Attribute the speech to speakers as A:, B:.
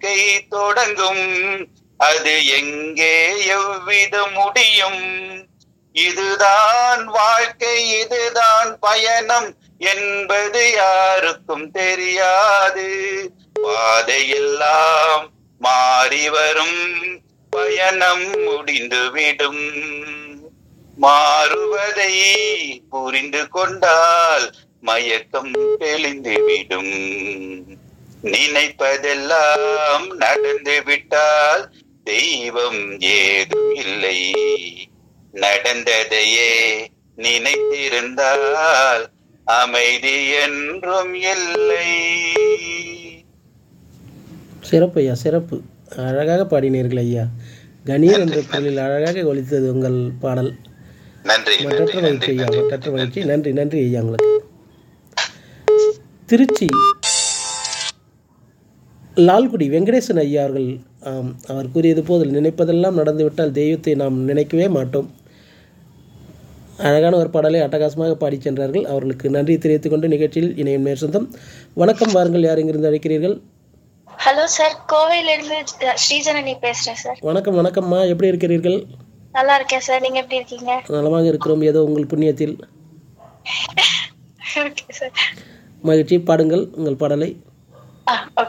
A: வாழ்க்கை தொடங்கும் அது எங்கே எவ்விதம் முடியும் இதுதான் வாழ்க்கை இதுதான் பயணம் என்பது யாருக்கும் தெரியாது பாதையெல்லாம் மாறி வரும் பயணம் முடிந்துவிடும் மாறுவதை புரிந்து கொண்டால் மயக்கம் தெளிந்துவிடும் நினைப்பதெல்லாம் நடந்து விட்டால் தெய்வம் ஏதும் இல்லை நடந்ததையே நினைத்திருந்தால் அமைதி என்றும் இல்லை
B: சிறப்பு ஐயா சிறப்பு அழகாக பாடினீர்கள் ஐயா கணீர் என்ற குரலில் அழகாக ஒலித்தது உங்கள் பாடல்
A: நன்றி
B: மற்றற்ற
A: நன்றி
B: மகிழ்ச்சி
A: நன்றி
B: ஐயா
A: நன்றி
B: மற்றற்ற மகிழ்ச்சி நன்றி நன்றி ஐயா உங்களுக்கு திருச்சி லால்குடி வெங்கடேசன் ஐயா அவர்கள் ஆம், அவர் கூறியது போது நினைப்பதெல்லாம் நடந்துவிட்டால் தெய்வத்தை நாம் நினைக்கவே மாட்டோம் அழகான ஒரு பாடலை அட்டகாசமாக பாடிச் சென்றார்கள் அவர்களுக்கு நன்றி தெரிவித்துக் கொண்டு நிகழ்ச்சியில் இணையும் நேர் சொந்தம் வணக்கம் வாருங்கள் யார் இங்கிருந்து அழைக்கிறீர்கள்
C: ஹலோ சார் கோவையில இருந்து ஸ்ரீஜனனி பேசுறேன் சார்
B: வணக்கம் வணக்கம்மா எப்படி இருக்கிறீர்கள்
C: நல்லா இருக்கேன் சார் நீங்க எப்படி இருக்கீங்க
B: நலமாக இருக்கிறோம் ஏதோ உங்கள் புண்ணியத்தில்
C: ஓகே சார்
B: மகிழ்ச்சி பாடுங்கள் உங்கள் பாடலை
C: ஆ ஓகே